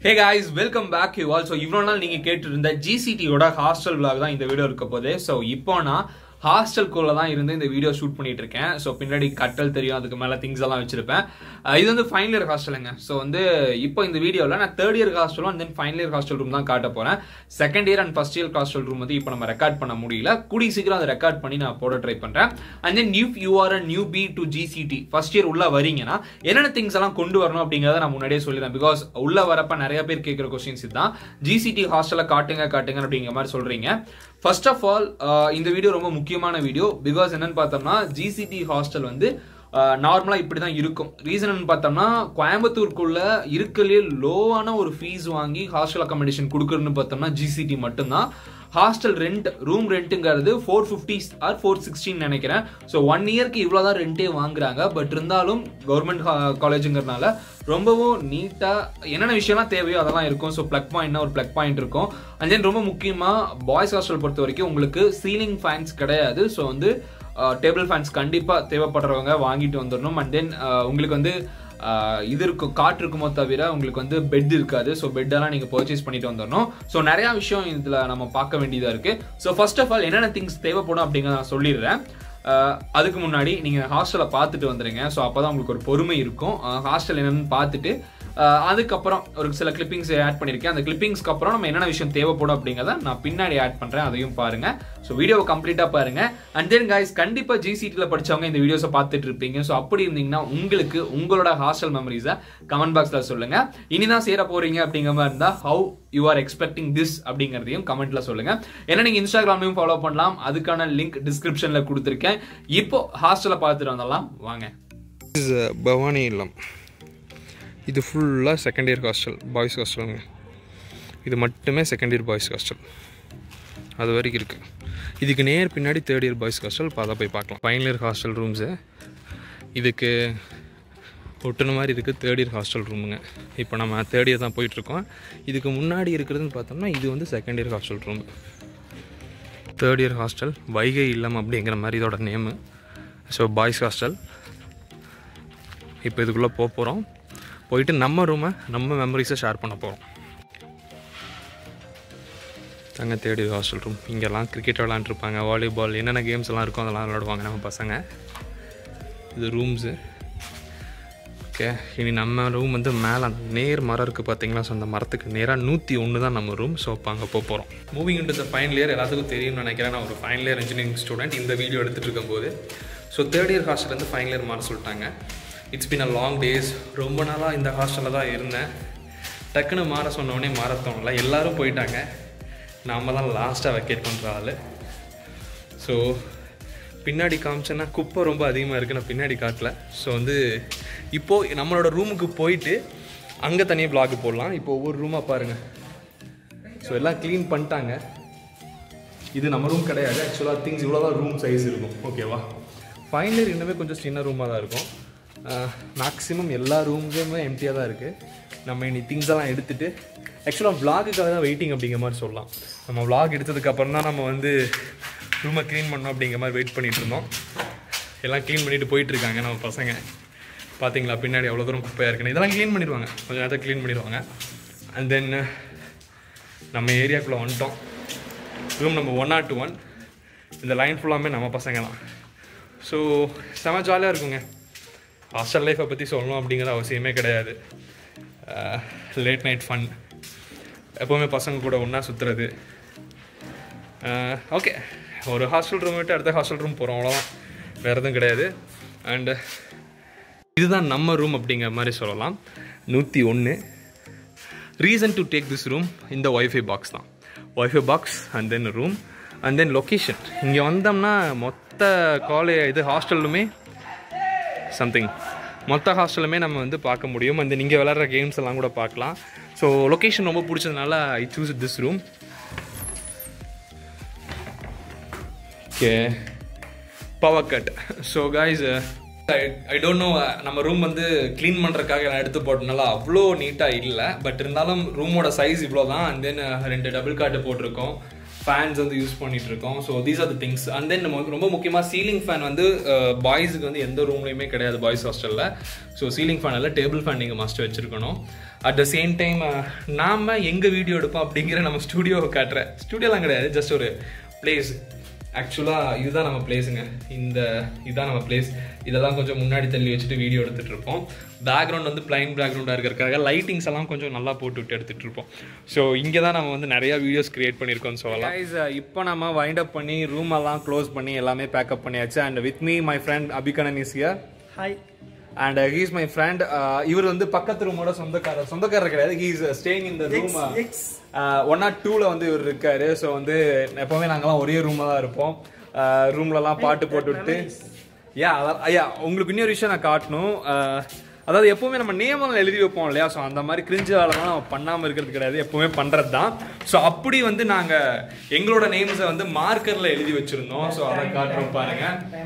hey guys welcome back you all so இவ்வளோ நாள் நீங்கள் கேட்டுருந்த ஜிசிடியோட ஹாஸ்டல் vlog தான் இந்த வீடியோ இருக்க போகுது ஸோ இப்போ நான் ஹாஸ்டல்குள்ளே தான் இருந்து இந்த வீடியோ ஷூட் பண்ணிட்டு இருக்கேன் ஸோ பின்னாடி கட்டல் தெரியும் அதுக்கு மேலே திங்ஸ் எல்லாம் வச்சிருப்பேன் அஹ் இது வந்து ஃபைனல் இயர் ஹாஸ்டலுங்க ஸோ வந்து இப்போ இந்த வீடியோவில் நான் தேர்ட் இயர் ஹாஸ்டலும் and then final year hostel room தான் காட்ட போகிறேன் second year and first year hostel room வந்து இப்போ நம்ம ரெக்கார்ட் பண்ண முடியல கூடி சீக்கிரம் அதை ரெக்கார்ட் பண்ணி நான் போட ட்ரை பண்ணுறேன் and then new you are a newbie to GCT first year உள்ள வரீங்கன்னா என்னென்ன திங்ஸ் எல்லாம் கொண்டு வரணும் அப்படிங்கிறத நான் முன்னாடியே சொல்லிடுறேன் பிகாஸ் உள்ள வரப்ப நிறைய பேர் கேட்குற கொஸ்டின்ஸ் இதுதான் ஜிசிடி ஹாஸ்டலை காட்டுங்க காட்டுங்க அப்படிங்கிற மாதிரி சொல்றீங்க ஃபர்ஸ்ட் ஆஃப் ஆல் இந்த வீடியோ ரொம்ப முக்கியமான வீடியோ பிகாஸ் என்னன்னு பார்த்தோம்னா ஜிசிடி ஹாஸ்டல் வந்து நார்மலா இப்படி தான் இருக்கும் ரீசன் பார்த்தோம்னா கோயம்புத்தூருக்குள்ள இருக்கலே லோவான ஒரு ஃபீஸ் வாங்கி ஹாஸ்டல் அக்காமடேஷன் கொடுக்குறதுன்னு பார்த்தோம்னா ஜிசிடி மட்டும்தான் ஹாஸ்டல் ரெண்ட் ரூம் ரெண்ட்டுங்கிறது ஃபோர் ஃபிஃப்டி ஆர் ஃபோர் சிக்ஸ்டின்னு நினைக்கிறேன் ஸோ ஒன் இயர்க்கு இவ்வளோ தான் ரெண்டே வாங்குறாங்க பட் இருந்தாலும் கவர்மெண்ட் காலேஜுங்கிறனால ரொம்பவும் நீட்டாக என்னென்ன விஷயம்லாம் தேவையோ அதெல்லாம் இருக்கும் ஸோ ப்ளக் பாயிண்ட்னா ஒரு ப்ளக் பாயிண்ட் இருக்கும் அண்ட் தென் ரொம்ப முக்கியமாக பாய்ஸ் ஹாஸ்டல் பொறுத்த வரைக்கும் உங்களுக்கு சீலிங் ஃபேன்ஸ் கிடையாது ஸோ வந்து டேபிள் ஃபேன்ஸ் கண்டிப்பாக தேவைப்படுறவங்க வாங்கிட்டு வந்துடணும் அண்ட் தென் உங்களுக்கு வந்து ஆஹ் இது இருக்கும் காற்று இருக்குமோ தவிர உங்களுக்கு வந்து பெட் இருக்காது ஸோ பெட்டெல்லாம் நீங்கள் பர்ச்சேஸ் பண்ணிட்டு வந்துடணும் ஸோ நிறையா விஷயம் இதில் நம்ம பார்க்க வேண்டியதாக இருக்குது ஸோ ஃபர்ஸ்ட் ஆஃப் ஆல் என்னென்ன திங்ஸ் தேவைப்படும் அப்படிங்கிறத நான் சொல்லிடுறேன் ஆஹ் அதுக்கு முன்னாடி நீங்கள் ஹாஸ்டலை பார்த்துட்டு வந்துடுங்க ஸோ அப்போ தான் உங்களுக்கு ஒரு பொறுமை இருக்கும் ஹாஸ்டல் என்னென்னு பார்த்துட்டு ஆஹ் அதுக்கப்புறம் ஒரு சில கிளிப்பிங்ஸ் ஆட் பண்ணியிருக்கேன் அந்த கிளிப்பிங்ஸ்க்கு அப்புறம் நம்ம என்னென்ன விஷயம் தேவைப்படும் அப்படிங்கிறத நான் பின்னாடி ஆட் பண்ணுறேன் அதையும் பாருங்க ஸோ வீடியோவை கம்ப்ளீட்டாக பாருங்க அண்ட் தென் கைஸ் கண்டிப்பாக ஜிசிடியில் படிச்சவங்க இந்த வீடியோஸை பார்த்துட்டு இருப்பீங்க ஸோ அப்படி இருந்தீங்கன்னா உங்களுக்கு உங்களோட ஹாஸ்டல் மெமரிஸை கமெண்ட் பாக்ஸில் சொல்லுங்க இனிதான் சேர போறீங்க அப்படிங்கிற மாதிரி இருந்தால் how you are expecting this அப்படிங்கிறதையும் கமெண்ட்ல சொல்லுங்க ஏன்னா நீங்க இன்ஸ்டாகிராம்லையும் ஃபாலோ பண்ணலாம் அதுக்கான லிங்க் டிஸ்கிரிப்ஷன்ல கொடுத்துருக்கேன் இப்போ ஹாஸ்டலை பார்த்துட்டு வந்துடலாம் வாங்க இஸ் பவானி இல்லம் இது ஃபுல்லாக செகண்ட் இயர் ஹாஸ்டல் பாய்ஸ் ஹாஸ்டலுங்க இது மட்டுமே செகண்ட் இயர் பாய்ஸ் ஹாஸ்டல் அது வரைக்கும் இருக்குது இதுக்கு நேர் பின்னாடி தேர்ட் இயர் பாய்ஸ் ஹாஸ்டல் இப்போ அதை போய் பார்க்கலாம் ஃபைனல் இயர் ஹாஸ்டல் ரூம்ஸு இதுக்கு ஒட்டுன மாதிரி இருக்குது தேர்ட் இயர் ஹாஸ்டல் ரூமுங்க இப்போ நம்ம தேர்ட் இயர் தான் போயிட்டுருக்கோம் இதுக்கு முன்னாடி இருக்கிறதுன்னு பார்த்தோம்னா இது வந்து second year hostel room third year hostel Vaigai இல்லம் அப்படிங்கிற மாதிரி இதோட நேமு ஸோ பாய்ஸ் ஹாஸ்டல் இப்போ இதுக்குள்ளே போக போகிறோம் போயிட்டு நம்ம ரூமை நம்ம மெமரிஸை ஷேர் பண்ண போகிறோம் தங்க தேடி ஹாஸ்டல் ரூம் இங்கெல்லாம் கிரிக்கெட் விளாண்டுருப்பாங்க வாலிபால் என்னென்ன கேம்ஸ் எல்லாம் இருக்கோ அதெல்லாம் விளாடுவாங்க நம்ம பசங்க இது ரூம்ஸு ஓகே இனி நம்ம ரூம் வந்து மேலே அந்த நேர் மரம் இருக்குது பார்த்தீங்களா ஸோ அந்த மரத்துக்கு நேராக நூற்றி ஒன்று தான் நம்ம ரூம் ஸோ இப்போ அங்கே போக போகிறோம் moving into the final year எல்லாத்துக்கும் தெரியும்னு நினைக்கிறேன் நான் ஒரு ஃபைனல் இயர் இன்ஜினியரிங் ஸ்டூடெண்ட் இந்த வீடியோ எடுத்துகிட்டு இருக்கும்போது ஸோ தேர்ட் இயர் ஹாஸ்டல்லேருந்து ஃபைனல் இயர் மாற சொல்லிட்டாங்க it's been a long days ரொம்ப நாளாக இந்த ஹாஸ்டலில் தான் இருந்தேன் டக்குன்னு மாற சொன்னோடனே மாற தோணல எல்லாரும் போயிட்டாங்க நாம தான் லாஸ்ட்டாக வெக்கேட் பண்ணுற ஆள் ஸோ பின்னாடி காமிச்சேன்னா குப்பை ரொம்ப அதிகமாக இருக்குது நான் பின்னாடி காட்டல ஸோ வந்து இப்போது நம்மளோட ரூமுக்கு போயிட்டு அங்கே தனியாக vlog போடலாம் இப்போ ஒவ்வொரு ரூமாக பாருங்கள் ஸோ எல்லாம் க்ளீன் பண்ணிட்டாங்க இது நம்ம ரூம் கிடையாது ஆக்சுவலாக திங்ஸ் இவ்வளோ தான் ரூம் சைஸ் இருக்கும் ஓகேவா ஃபைனல் இன்னுமே கொஞ்சம் சின்ன ரூமாக தான் இருக்கும் மேக்ஸிமம் எல்லா ரூம்ஸுமே எம்டியாக தான் இருக்குது நம்ம இனி திங்ஸ் எல்லாம் எடுத்துகிட்டு ஆக்சுவலாக vlogக்காக தான் வெயிட்டிங் அப்படிங்கிற மாதிரி சொல்லலாம் நம்ம vlog எடுத்ததுக்கப்புறம் தான் நம்ம வந்து ரூமை க்ளீன் பண்ணோம் அப்படிங்கிற மாதிரி வெயிட் பண்ணிட்டு இருந்தோம் எல்லாம் க்ளீன் பண்ணிட்டு போயிட்டு இருக்காங்க நம்ம பசங்க பார்த்தீங்களா பின்னாடி அவ்வளோ தூரம் குப்பையாக இருக்குன்னு இதெல்லாம் க்ளீன் பண்ணிடுவாங்க கொஞ்சம் நேரத்தை க்ளீன் பண்ணிடுவாங்க அண்ட் தென் நம்ம ஏரியாக்குள்ளே வந்துட்டோம் ரூம் நம்ம ஒன் நாட் ஒன் இந்த லைன் ஃபுல்லாமே நம்ம பசங்க தான் ஸோ செம ஜாலியாக இருக்குங்க ஹாஸ்டல் லைஃப்பை பற்றி சொல்லணும் அப்படிங்கிற அவசியமே கிடையாது லேட் நைட் ஃபன் எப்போவுமே பசங்க கூட ஒன்றா சுற்றுறது ஓகே ஒரு ஹாஸ்டல் ரூம் விட்டு அடுத்த ஹாஸ்டல் ரூம் போகிறோம் அவ்வளோதான் வேறு எதுவும் கிடையாது அண்டு இதுதான் நம்ம ரூம் அப்படிங்கிற மாதிரி சொல்லலாம் நூற்றி ஒன்று reason to take this room இந்த ஒய்ஃபை பாக்ஸ் தான் wifi box and then room and then location இங்கே வந்தோம்னா மொத்த காலேஜ் இது ஹாஸ்டல்லுமே சம்திங் மொத்த ஹாஸ்டலுமே நம்ம வந்து பார்க்க முடியும் அந்த நீங்கள் விளாட்ற கேம்ஸ் எல்லாம் கூட பார்க்கலாம் ஸோ லொக்கேஷன் ரொம்ப பிடிச்சதுனால I choose this room okay power cut so guys I don't know நம்ம ரூம் வந்து க்ளீன் பண்ணுறதுக்காக நான் எடுத்து போட்டனால அவ்வளோ நீட்டாக இல்லை பட் இருந்தாலும் ரூமோட சைஸ் இவ்வளோ தான் அண்ட் தென் ரெண்டு டபுள் காட்டு போட்டிருக்கோம் ஃபேன்ஸ் வந்து யூஸ் பண்ணிட்டு இருக்கோம் so these are the things and then நம்ம ரொம்ப முக்கியமாக சீலிங் ஃபேன் வந்து பாய்ஸுக்கு வந்து எந்த ரூம்லையுமே கிடையாது பாய்ஸ் ஹாஸ்டலில் ஸோ சீலிங் ஃபேன் இல்லை டேபிள் ஃபேன் நீங்கள் மஸ்ட் வச்சுருக்கணும் அட் த சேம் டைம் நாம் எங்கே வீடியோ எடுப்போம் அப்படிங்கிற நம்ம ஸ்டூடியோவை காட்டுறேன் ஸ்டூடியோலாம் கிடையாது ஜஸ்ட் ஒரு பிளேஸ் ஆக்சுவலாக இதுதான் நம்ம பிளேஸுங்க இந்த இதுதான் நம்ம பிளேஸ் இதெல்லாம் கொஞ்சம் முன்னாடி தள்ளி வச்சுட்டு வீடியோ எடுத்துகிட்டு இருப்போம் பேக்ரவுண்ட் வந்து பிளைன் பேக்ரவுண்டாக இருக்கிறதுக்காக லைட்டிங்ஸ் எல்லாம் கொஞ்சம் நல்லா போட்டு விட்டு எடுத்துகிட்டு இருப்போம் ஸோ இங்கே தான் நம்ம வந்து நிறையா வீடியோஸ் கிரியேட் பண்ணியிருக்கோம்னு சொல்லலாம் இப்போ நம்ம வைண்ட் அப் பண்ணி ரூம் எல்லாம் க்ளோஸ் பண்ணி எல்லாமே பேக்கப் பண்ணியாச்சு and with me my friend Abhiganan is here hi and he's my friend இவர் வந்து பக்கத்து ரூமோட சொந்தக்காரர் சொந்தக்காரர் கிடையாது ஹீஸ் ஸ்டேயிங் இந்த ரூம் ஒன் நாட் டூவில் வந்து இவர் இருக்காரு ஸோ வந்து எப்போவுமே நாங்கெல்லாம் ஒரே ரூமில் தான் இருப்போம் ரூம்லலாம் பாட்டு போட்டுவிட்டு யா அதான் ஐயா உங்களுக்கு இன்னொரு விஷயம் நான் காட்டணும் அஹ், அதாவது எப்பவுமே நம்ம நேமெல்லாம் எழுதி வைப்போம் இல்லையா ஸோ அந்த மாதிரி கிரிஞ்சு வேலைலாம் நம்ம பண்ணாமல் இருக்கிறது கிடையாது எப்பவுமே பண்ணுறது தான் ஸோ அப்படி வந்து நாங்கள் எங்களோட நேம்ஸை வந்து மார்க்கரில் எழுதி வச்சுருந்தோம் ஸோ அதை காட்டுறோம் பாருங்க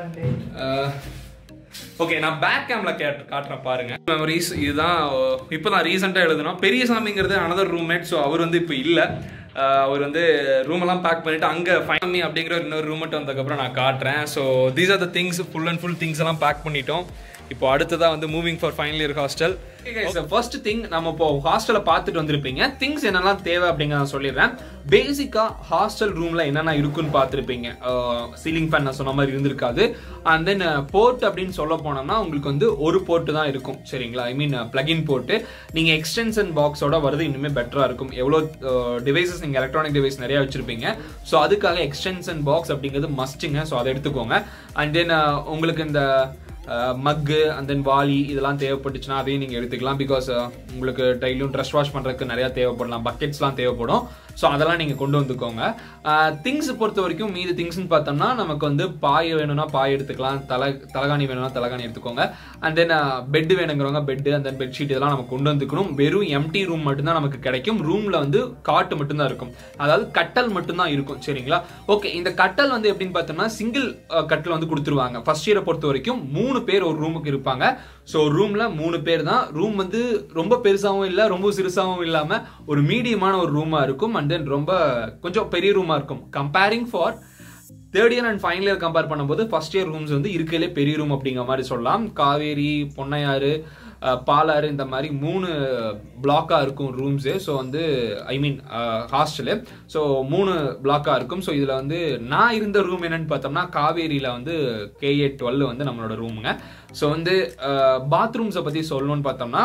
ஓகே நான் பேக் கேம்ல கேட் காட்டுறேன் பாருங்க மெமரிஸ் இதுதான் இப்போ தான் ரீசெண்டாக எழுதுனோம் பெரியசாமிங்கிறது அனதர் ரூம்மேட் ஸோ அவர் வந்து இப்போ இல்லை அவர் வந்து ரூம் எல்லாம் பேக் பண்ணிட்டு அங்கே ஃபைனமி அப்படிங்கிற ஒரு இன்னொரு ரூம்மேட் வந்ததுக்கப்புறம் நான் காட்டுறேன் so these are the things full and full things எல்லாம் பேக் பண்ணிட்டோம் இப்போ அடுத்ததா வந்து moving for final year hostel first thing நம்ம இப்போ ஹாஸ்டலை பார்த்துட்டு வந்திருப்பீங்க திங்ஸ் என்னெல்லாம் தேவை அப்படிங்கிறத நான் சொல்லிடுறேன் பேசிக்கா ஹாஸ்டல் ரூம்ல என்னென்ன இருக்குன்னு பார்த்துருப்பீங்க சீலிங் ஃபேன் நான் சொன்ன மாதிரி இருந்திருக்காது அண்ட் தென் போர்ட் அப்படின்னு சொல்ல போனோம்னா உங்களுக்கு வந்து ஒரு போர்ட் தான் இருக்கும் சரிங்களா ஐ மீன் பிளகின் போர்ட்டு நீங்க எக்ஸ்டென்ஷன் பாக்ஸோட வருது இன்னுமே பெட்டரா இருக்கும் எவ்வளோ டிவைசஸ் நீங்க எலக்ட்ரானிக் டிவைஸ் நிறைய வச்சிருப்பீங்க ஸோ அதுக்காக எக்ஸ்டென்ஷன் பாக்ஸ் அப்படிங்கிறது மஸ்ட்டுங்க ஸோ அதை எடுத்துக்கோங்க அண்ட் தென் உங்களுக்கு இந்த மக்கு அண்ட் தென் வாலி இதெல்லாம் தேவைப்பட்டுச்சுன்னா அதையும் நீங்கள் எடுத்துக்கலாம் பிகாஸ் உங்களுக்கு டெய்லியும் ட்ரெஸ் வாஷ் பண்ணுறதுக்கு நிறையா தேவைப்படலாம் பக்கெட்ஸ்லாம் தேவைப்படும் ஸோ அதெல்லாம் நீங்கள் கொண்டு வந்துக்கோங்க திங்ஸ் பொறுத்த வரைக்கும் மீது திங்ஸ்னு பார்த்தோம்னா நமக்கு வந்து பாய் வேணும்னா பாய் எடுத்துக்கலாம் தலை தலகாணி வேணும்னா தலகாணி எடுத்துக்கோங்க அண்ட் தென் பெட் வேணுங்கிறவங்க பெட்டு அண்ட் தென் பெட்ஷீட் இதெல்லாம் நம்ம கொண்டு வந்துக்கணும் வெறும் எம்டி ரூம் மட்டும்தான் நமக்கு கிடைக்கும் ரூமில் வந்து காட்டு மட்டும்தான் இருக்கும் அதாவது கட்டல் மட்டும்தான் இருக்கும் சரிங்களா ஓகே இந்த கட்டல் வந்து எப்படின்னு பார்த்தோம்னா சிங்கிள் கட்டில் வந்து கொடுத்துருவாங்க ஃபர்ஸ்ட் இயரை பொறுத்த வரைக்கும் மூணு பேர் ஒரு ரூமுக்கு இருப்பாங்க ஸோ ரூம்ல மூணு பேர் தான் ரூம் வந்து ரொம்ப பெருசாகவும் இல்லை ரொம்ப சிறுசாகவும் இல்லாமல் ஒரு மீடியமான ஒரு ரூமாக இருக்கும் அண்ட் தென் ரொம்ப கொஞ்சம் பெரிய ரூமாக இருக்கும் comparing for third year and final year compare பண்ணும்போது ஃபர்ஸ்ட் இயர் ரூம்ஸ் வந்து இருக்கையிலே பெரிய ரூம் அப்படிங்கிற மாதிரி சொல்லலாம் காவேரி பொன்னையாறு அஹ், பாலாறு இந்த மாதிரி மூணு பிளாக்காக இருக்கும் ரூம்ஸு ஸோ வந்து ஐ மீன் ஹாஸ்டலு ஸோ மூணு பிளாக்காக இருக்கும் ஸோ இதில் வந்து நான் இருந்த ரூம் என்னன்னு பார்த்தோம்னா காவேரியில் வந்து கேஏ டுவெல் வந்து நம்மளோட ரூமுங்க ஸோ வந்து பாத்ரூம்ஸை பற்றி சொல்லணும்னு பார்த்தோம்னா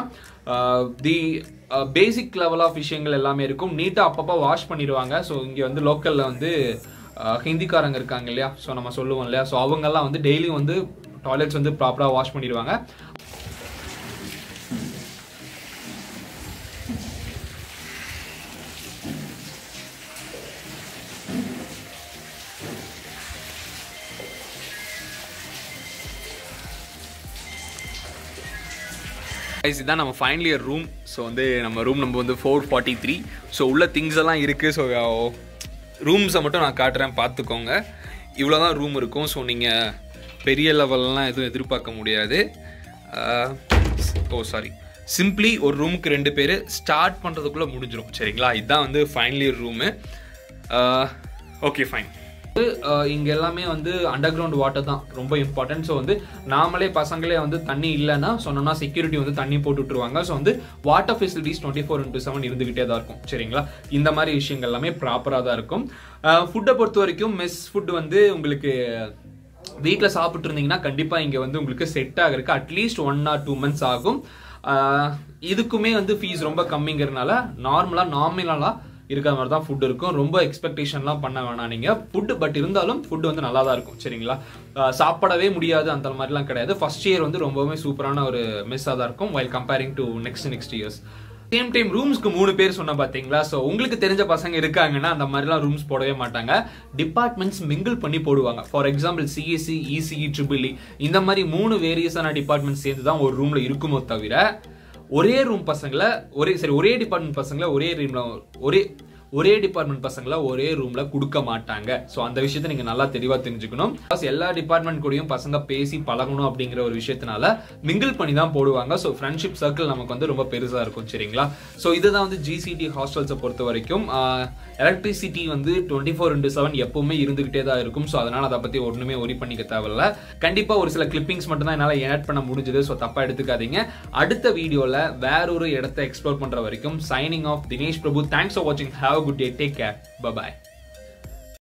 தி பேசிக் லெவல் ஆஃப் விஷயங்கள் எல்லாமே இருக்கும் நீட்டாக அப்பப்போ வாஷ் பண்ணிடுவாங்க ஸோ இங்கே வந்து லோக்கலில் வந்து அஹ், ஹிந்திக்காரங்க இருக்காங்க இல்லையா ஸோ நம்ம சொல்லுவோம் இல்லையா ஸோ அவங்கெல்லாம் வந்து டெய்லியும் வந்து டாய்லெட்ஸ் வந்து ப்ராப்பராக வாஷ் பண்ணிடுவாங்க Guys, இதுதான் நம்ம ஃபைனல் இயர் ரூம் ஸோ வந்து நம்ம ரூம் நம்ம வந்து ஃபோர் ஃபார்ட்டி த்ரீ ஸோ உள்ள திங்ஸ் எல்லாம் இருக்குது ஸோ ரூம்ஸை மட்டும் நான் காட்டுறேன் பார்த்துக்கோங்க இவ்வளோ தான் ரூம் இருக்கும் ஸோ நீங்கள் பெரிய லெவல்லாம் எதுவும் எதிர்பார்க்க முடியாது ஓ சாரி சிம்பிளி ஒரு ரூமுக்கு ரெண்டு பேர் ஸ்டார்ட் பண்ணுறதுக்குள்ளே முடிஞ்சிடும் சரிங்களா இதுதான் வந்து final year room okay fine இங்க எல்லாமே வந்து அண்டர் கிரவுண்ட் வாட்டர் தான் ரொம்ப இம்பார்ட்டன்ட் ஸோ வந்து நாமளே பசங்களே வந்து தண்ணி இல்லைன்னா சொன்னோம்னா செக்யூரிட்டி வந்து தண்ணி போட்டு விட்டுருவாங்க ஸோ வந்து water facilities twenty four into seven இருந்துகிட்டே தான் இருக்கும் சரிங்களா இந்த மாதிரி விஷயங்கள் எல்லாமே ப்ராப்பராக தான் இருக்கும் ஃபுட்டை பொறுத்த வரைக்கும் மெஸ் ஃபுட் வந்து உங்களுக்கு வீட்டில் சாப்பிட்டு இருந்தீங்கன்னா கண்டிப்பாக இங்கே வந்து உங்களுக்கு செட் ஆகிறதுக்கு at least one or two months ஆகும் ஆஹ் இதுக்குமே வந்து ஃபீஸ் ரொம்ப கம்மிங்கிறதுனால நார்மலாக நார்மலாக இருக்கிற மாதிரி தான் ஃபுட் இருக்கும் ரொம்ப எக்ஸ்பெக்டேஷன்லாம் பண்ண வேணாம் நீங்கள் ஃபுட் பட் இருந்தாலும் ஃபுட் வந்து நல்லா தான் இருக்கும் சரிங்களா ஆஹ் சாப்பிடவே முடியாது அந்த மாதிரிலாம் கிடையாது ஃபர்ஸ்ட் இயர் வந்து ரொம்பவுமே சூப்பரான ஒரு மெஸ்ஸாக தான் இருக்கும் while comparing to next next years same time ரூம்ஸ்க்கு மூணு பேர் சொன்ன பாத்தீங்களா ஸோ உங்களுக்கு தெரிஞ்ச பசங்க இருக்காங்கன்னா அந்த மாதிரிலாம் ரூம்ஸ் போடவே மாட்டாங்க டிபார்ட்மெண்ட்ஸ் மிங்கிள் பண்ணி போடுவாங்க for example CSC ECE triple இந்த மாதிரி மூணு வேரியஸான டிபார்ட்மெண்ட் சேர்ந்து தான் ஒரு ரூம்ல இருக்குமோ தவிர ஒரே ரூம் பசங்களை ஒரே சரி ஒரே டிபார்ட்மெண்ட் பசங்களை ஒரே ரூம்ல ஒரே ஒரே டிபார்ட்மெண்ட் பசங்களை ஒரே ரூம்ல கொடுக்க மாட்டாங்க ஸோ அந்த விஷயத்தை நீங்க நல்லா தெளிவா தெரிஞ்சுக்கணும் Plus எல்லா டிபார்ட்மெண்ட் கூடயும் பசங்க பேசி பழகணும் அப்படிங்கிற ஒரு விஷயத்தினால மிங்கிள் பண்ணி தான் போடுவாங்க ஸோ ஃப்ரெண்ட்ஷிப் சர்க்கிள் நமக்கு வந்து ரொம்ப பெருசா இருக்கும் சரிங்களா ஸோ இதுதான் வந்து ஜிசிடி ஹாஸ்டல்ஸை பொறுத்த வரைக்கும் எலக்ட்ரிசிட்டி வந்து டுவெண்ட்டி ஃபோர் இன்டு செவன் எப்பவுமே இருந்துகிட்டே தான் இருக்கும் ஸோ அதனால அதை பத்தி ஒண்ணுமே ஒரி பண்ணிக்க தேவையில்ல கண்டிப்பா ஒரு சில கிளிப்பிங்ஸ் மட்டும் தான் என்னால் ஏட் பண்ண முடிஞ்சது ஸோ தப்பா எடுத்துக்காதீங்க அடுத்த வீடியோல வேற ஒரு இடத்தை எக்ஸ்ப்ளோர் பண்ற வரைக்கும் signing off Dinesh Prabhu thanks for வாட்சிங் have good day take care bye bye